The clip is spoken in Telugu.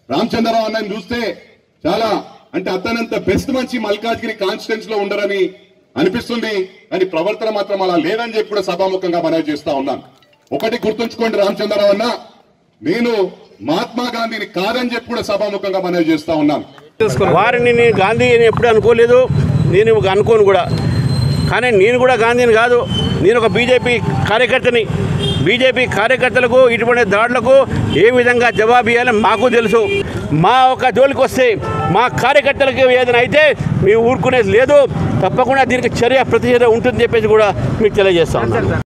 రామచంద్రరావు అన్నని చూస్తే చాలా అంటే అతనంత బెస్ట్ మంచి మల్కాజ్గిరి కాన్స్టిట్యూన్స్ లో ఉండరని అనిపిస్తుంది కానీ ప్రవర్తన మాత్రం అలా లేదని చెప్పి కూడా సభాముఖంగా మనవి చేస్తా ఉన్నాను ఒకటి గుర్తుంచుకోండి రామచంద్రరావు అన్న నేను మహాత్మా గాంధీని కాదని చెప్పి కూడా సభాముఖంగా మనవి చేస్తా ఉన్నాను వారిని నేను గాంధీ అని ఎప్పుడు అనుకోలేదు నేను అనుకోను కూడా కానీ నేను కూడా గాంధీని కాదు నేను ఒక బీజేపీ కార్యకర్తని బీజేపీ కార్యకర్తలకు ఇటువంటి దాడులకు ఏ విధంగా జవాబు ఇవ్వాలో మాకు తెలుసు మా ఒక జోలికి వస్తే మా కార్యకర్తలకు ఏదైనా అయితే మేము ఊరుకునేది లేదు తప్పకుండా దీనికి చర్య ప్రతిచర్య ఉంటుందని చెప్పేసి కూడా మీకు తెలియజేస్తాం